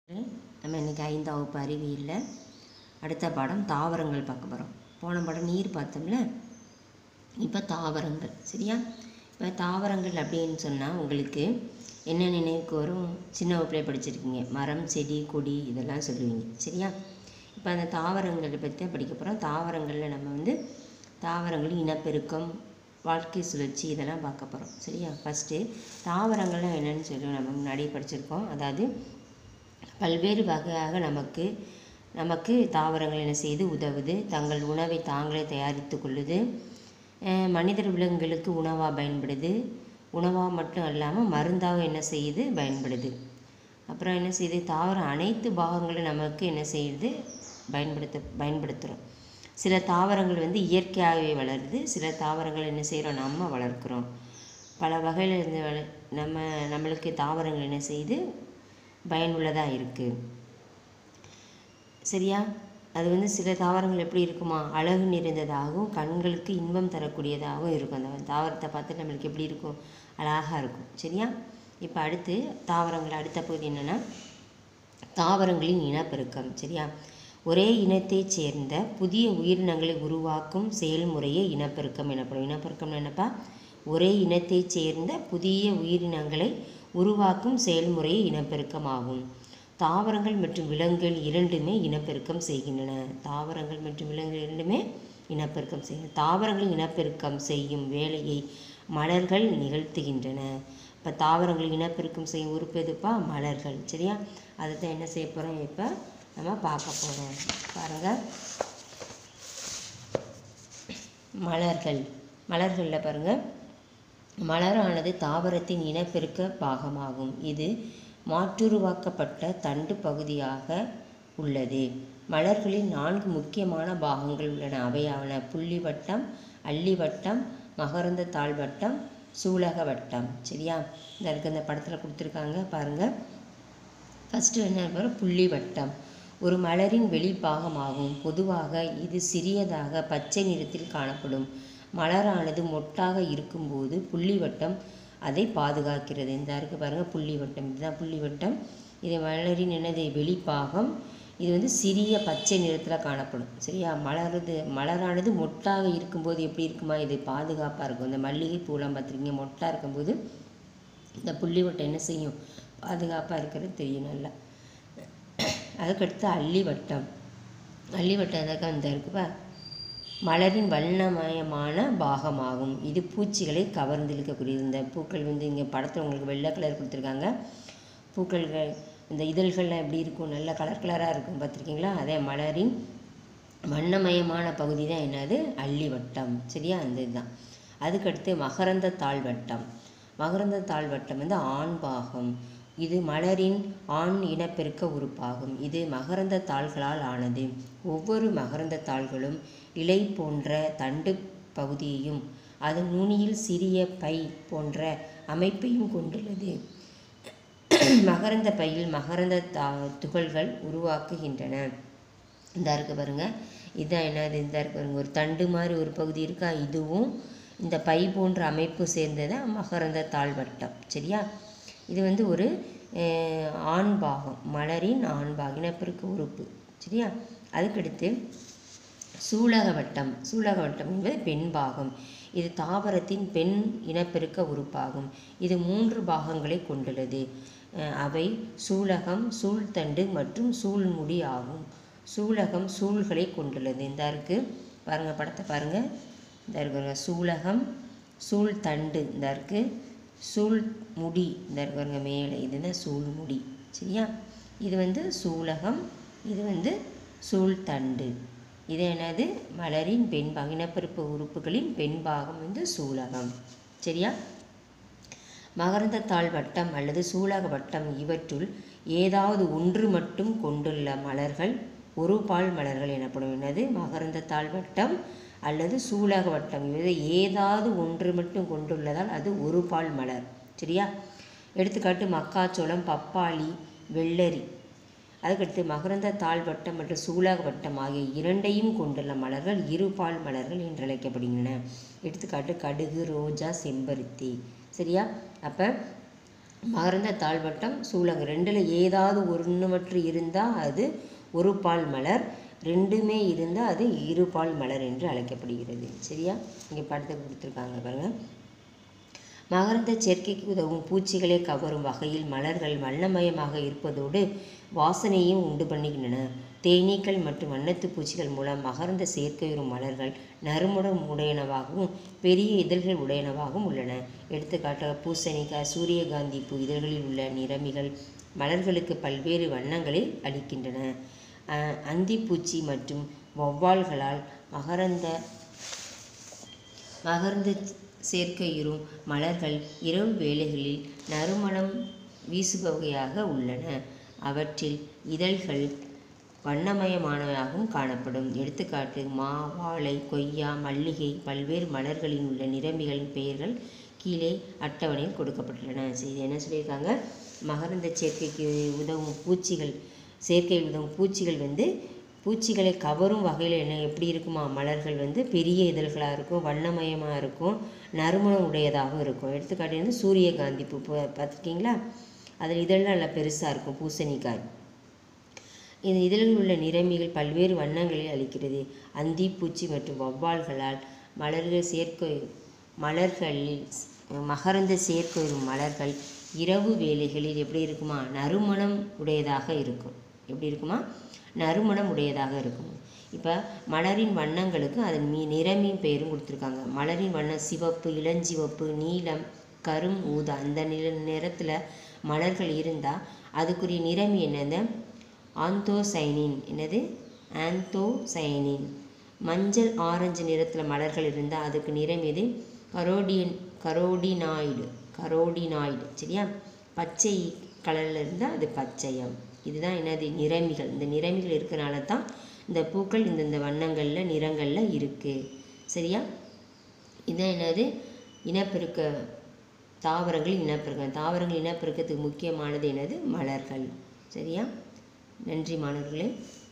நம்ம இன்றைக்கி ஐந்தாம் வகுப்பு அறிவியலில் அடுத்த பாடம் தாவரங்கள் பார்க்க போகிறோம் போன பாடம் நீர் பார்த்தோம்ல இப்போ தாவரங்கள் சரியா இப்போ தாவரங்கள் அப்படின்னு சொன்னால் உங்களுக்கு என்ன நினைவுக்கு வரும் சின்ன வகுப்புலேயே படிச்சிருக்கீங்க மரம் செடி கொடி இதெல்லாம் சொல்லுவீங்க சரியா இப்போ அந்த தாவரங்களை பற்றி தான் படிக்க போகிறோம் தாவரங்களில் நம்ம வந்து தாவரங்கள் இனப்பெருக்கம் வாழ்க்கை சுழற்சி இதெல்லாம் பார்க்க போகிறோம் சரியா ஃபஸ்ட்டு தாவரங்கள்லாம் என்னென்னு சொல்லி நம்ம முன்னாடியே படிச்சிருக்கோம் அதாவது பல்வேறு வகையாக நமக்கு நமக்கு தாவரங்கள் என்ன செய்து உதவுது தங்கள் உணவை தாங்களே தயாரித்து கொள்ளுது அஹ் மனிதர் விலங்குகளுக்கு உணவாக பயன்படுது உணவாக மட்டும் இல்லாமல் மருந்தாக என்ன செய்யுது பயன்படுது அப்புறம் என்ன செய்யுது தாவரம் அனைத்து பாகங்களும் நமக்கு என்ன செய்யுது பயன்படுத்த பயன்படுத்துகிறோம் சில தாவரங்கள் வந்து இயற்கையாகவே வளருது சில தாவரங்கள் என்ன செய்கிறோம் நம்ம வளர்க்குறோம் பல வகையில் இருந்து வள நம்ம நம்மளுக்கு தாவரங்கள் என்ன செய்யுது பயனுள்ளதாக இருக்குது சரியா அது வந்து சில தாவரங்கள் எப்படி இருக்குமா அழகு நிறைந்ததாகவும் கண்களுக்கு இன்பம் தரக்கூடியதாகவும் இருக்கும் அந்த தாவரத்தை பார்த்து நம்மளுக்கு எப்படி இருக்கும் அழகாக இருக்கும் சரியா இப்போ அடுத்து தாவரங்கள் அடுத்த பகுதி என்னென்னா தாவரங்களின் இனப்பெருக்கம் சரியா ஒரே இனத்தைச் சேர்ந்த புதிய உயிரினங்களை உருவாக்கும் செயல்முறையே இனப்பெருக்கம் எனப்படும் இனப்பெருக்கம் என்னப்பா ஒரே இனத்தைச் சேர்ந்த புதிய உயிரினங்களை உருவாக்கும் செயல்முறையே இனப்பெருக்கம் ஆகும் தாவரங்கள் மற்றும் விலங்குகள் இரண்டுமே இனப்பெருக்கம் செய்கின்றன தாவரங்கள் மற்றும் விலங்குகள் இரண்டுமே இனப்பெருக்கம் செய்கின்றன தாவரங்கள் இனப்பெருக்கம் செய்யும் வேலையை மலர்கள் நிகழ்த்துகின்றன இப்போ தாவரங்கள் இனப்பெருக்கம் செய்யும் உறுப்பு எதுப்பா மலர்கள் சரியா அதை தான் என்ன செய்ய போகிறோம் இப்போ நம்ம பார்க்க போகிறோம் பாருங்கள் மலர்கள் மலர்களில் பாருங்கள் மலரானது தாவரத்தின் இனப்பெருக்க பாகமாகும் இது மாற்றுருவாக்கப்பட்ட தண்டு பகுதியாக உள்ளது மலர்களில் நான்கு முக்கியமான பாகங்கள் உள்ளன அவையாவன புள்ளிவட்டம் அள்ளிவட்டம் மகரந்த தாழ்வட்டம் சூலக வட்டம் சரியா இந்த இருக்கு இந்த படத்தில் கொடுத்துருக்காங்க பாருங்கள் ஃபஸ்ட்டு என்ன பாருங்க புள்ளி வட்டம் ஒரு மலரின் வெளிப்பாகமாகும் பொதுவாக இது சிறியதாக பச்சை நிறத்தில் காணப்படும் மலரானது மொட்டாக இருக்கும்போது புள்ளிவட்டம் அதை பாதுகாக்கிறது இந்த இருக்கு பாருங்கள் புள்ளிவட்டம் இதுதான் புள்ளிவட்டம் இது மலரின் என்னது வெளிப்பாகம் இது வந்து சிறிய பச்சை நிறத்தில் காணப்படும் சரியா மலருது மலரானது மொட்டாக இருக்கும்போது எப்படி இருக்குமா இது பாதுகாப்பாக இருக்கும் இந்த மல்லிகை பூலாம் பார்த்துருக்கீங்க மொட்டாக இருக்கும்போது இந்த புள்ளிவட்டம் என்ன செய்யும் பாதுகாப்பாக இருக்கிறது தெரியும் நல்லா அதுக்கடுத்து அள்ளி வட்டம் அள்ளி வட்டம் எதாக்கா இந்த இருக்குப்பா மலரின் வண்ணமயமான பாகமாகும் இது பூச்சிகளை கவர்ந்திழுக்கக்கூடியது இந்த பூக்கள் வந்து இங்கே படத்தில் உங்களுக்கு வெள்ளை கலர் கொடுத்துருக்காங்க பூக்கள்கள் இந்த இதழ்கள்லாம் எப்படி இருக்கும் நல்ல கலர் கலராக இருக்கும் பார்த்துருக்கீங்களா அதே மலரின் வண்ணமயமான பகுதி தான் என்னது அள்ளி வட்டம் சரியா அந்த இதுதான் அதுக்கடுத்து மகரந்த தாழ்வட்டம் மகரந்த தாழ்வட்டம் வந்து ஆண் பாகம் இது மலரின் ஆண் இனப்பெருக்க உறுப்பாகும் இது மகரந்த தாள்களால் ஆனது ஒவ்வொரு மகரந்த தாள்களும் இலை போன்ற தண்டு பகுதியையும் அதன் நுனியில் சிறிய பை போன்ற அமைப்பையும் கொண்டுள்ளது மகரந்த பையில் மகரந்த தா துகள்கள் உருவாக்குகின்றன இந்த இருக்கு பாருங்க இதுதான் என்னது இந்த இருக்கு பாருங்க ஒரு தண்டு மாதிரி ஒரு பகுதி இருக்கா இதுவும் இந்த பை போன்ற அமைப்பு சேர்ந்தது மகரந்த தாழ்வட்டம் சரியா இது வந்து ஒரு ஆண் பாகம் மலரின் ஆண் பாகம் இனப்பெருக்க உறுப்பு சரியா அதுக்கடுத்து சூலக வட்டம் சூலக வட்டம் என்பது பெண் பாகம் இது தாவரத்தின் பெண் இனப்பெருக்க உறுப்பாகும் இது மூன்று பாகங்களை கொண்டுள்ளது அவை சூலகம் சூழ்தண்டு மற்றும் சூழ்முடி ஆகும் சூலகம் சூழ்களை கொண்டுள்ளது இந்த இருக்கு பாருங்க படத்தை பாருங்க இந்த இருக்கு சூலகம் சூழ்தண்டு இந்த இருக்கு சூழ் முடி இந்த இருக்கிறவங்க மேலே இதுதான் சூழ்முடி சரியா இது வந்து சூலகம் இது வந்து சூழ்தண்டு இது என்னது மலரின் பெண் பாகம் இனப்பெருப்பு உறுப்புகளின் பெண் பாகம் வந்து சூலகம் சரியா மகரந்த தாழ் வட்டம் அல்லது சூலக வட்டம் இவற்றுள் ஏதாவது ஒன்று மட்டும் கொண்டுள்ள மலர்கள் ஒரு பால் மலர்கள் எனப்படும் என்னது மகரந்த தாழ் வட்டம் அல்லது சூலக வட்டம் இவை ஏதாவது ஒன்று மட்டும் கொண்டுள்ளதால் அது ஒரு பால் மலர் சரியா எடுத்துக்காட்டு மக்காச்சோளம் பப்பாளி வெள்ளரி அதுக்கடுத்து மகரந்த தாழ் வட்டம் மற்றும் சூலக வட்டம் ஆகிய இரண்டையும் கொண்டுள்ள மலர்கள் இருபால் மலர்கள் என்று அழைக்கப்படுகின்றன எடுத்துக்காட்டு கடுகு ரோஜா செம்பருத்தி சரியா அப்போ மகரந்த தாழ்வட்டம் சூலங்க ரெண்டில் ஏதாவது ஒன்றுவற்று இருந்தால் அது ஒரு பால் மலர் ரெண்டுமே இருந்தால் அது இரு பால் மலர் என்று அழைக்கப்படுகிறது சரியா இங்கே படத்தை கொடுத்துருக்காங்க பாருங்கள் மகரந்த சேர்க்கைக்கு உதவும் பூச்சிகளை கவரும் வகையில் மலர்கள் வண்ணமயமாக இருப்பதோடு வாசனையும் உண்டு பண்ணுகின்றன தேனீக்கள் மற்றும் வண்ணத்து பூச்சிகள் மூலம் மகரந்த சேர்க்கையுறும் மலர்கள் நறுமணம் உடையனவாகவும் பெரிய இதழ்கள் உடையனவாகவும் உள்ளன எடுத்துக்காட்டாக பூசணிக்காய் சூரியகாந்தி பூ இதழ்களில் உள்ள நிறமிகள் மலர்களுக்கு பல்வேறு வண்ணங்களை அளிக்கின்றன அஹ் அந்திப்பூச்சி மற்றும் வௌவால்களால் மகரந்த மகரந்த சேர்க்கையுறும் மலர்கள் இரவு வேளைகளில் நறுமணம் வீசுபவையாக உள்ளன அவற்றில் இதழ்கள் வண்ணமயமானவையாகவும் காணப்படும் எடுத்துக்காட்டு மா வாழை கொய்யா மல்லிகை பல்வேறு மலர்களில் உள்ள நிறமிகளின் பெயர்கள் கீழே அட்டவணையில் கொடுக்கப்பட்டுள்ளன சரி இது என்ன சொல்லியிருக்காங்க மகரந்த சேர்க்கைக்கு உதவும் பூச்சிகள் சேர்க்கையில் உதவும் பூச்சிகள் வந்து பூச்சிகளை கவரும் வகையில் என்ன எப்படி இருக்குமா மலர்கள் வந்து பெரிய இதழ்களாக இருக்கும் வண்ணமயமாக இருக்கும் நறுமணம் உடையதாகவும் இருக்கும் எடுத்துக்காட்டு வந்து சூரியகாந்தி பூ பா- பார்த்துருக்கீங்களா அதில் இதழ்லாம் நல்லா பெருசாக இருக்கும் பூசணிக்காய் இந்த இதழில் உள்ள நிறமிகள் பல்வேறு வண்ணங்களை அளிக்கிறது அந்திப்பூச்சி மற்றும் வௌவால்களால் மலர்கள் சேர்க்கை மலர்களில் மகரந்த சேர்க்கையும் மலர்கள் இரவு வேளைகளில் எப்படி இருக்குமா நறுமணம் உடையதாக இருக்கும் எப்படி இருக்குமா நறுமணம் உடையதாக இருக்கும் இப்போ மலரின் வண்ணங்களுக்கு அதன் மீ நிறமின் பெயரும் கொடுத்துருக்காங்க மலரின் வண்ணம் சிவப்பு இளஞ்சிவப்பு நீலம் கரும் ஊதா அந்த நிற நிறத்தில் மலர்கள் இருந்தால் அதுக்குரிய நிறமி என்னது ஆந்தோசைனின் என்னது ஆந்தோசைனின் மஞ்சள் ஆரஞ்சு நிறத்தில் மலர்கள் இருந்தால் அதுக்கு நிறம் எது கரோடியன் கரோடினாய்டு கரோடினாய்டு சரியா பச்சை கலரில் இருந்தால் அது பச்சையம் இதுதான் என்னது நிறமிகள் இந்த நிறமிகள் இருக்கனால தான் இந்த பூக்கள் இந்தந்த வண்ணங்களில் நிறங்களில் இருக்குது சரியா இதான் என்னது இனப்பெருக்க தாவரங்கள் இனப்பெருக்கம் தாவரங்கள் இனப்பெருக்கத்துக்கு முக்கியமானது என்னது மலர்கள் சரியா நன்றி மாணவர்களே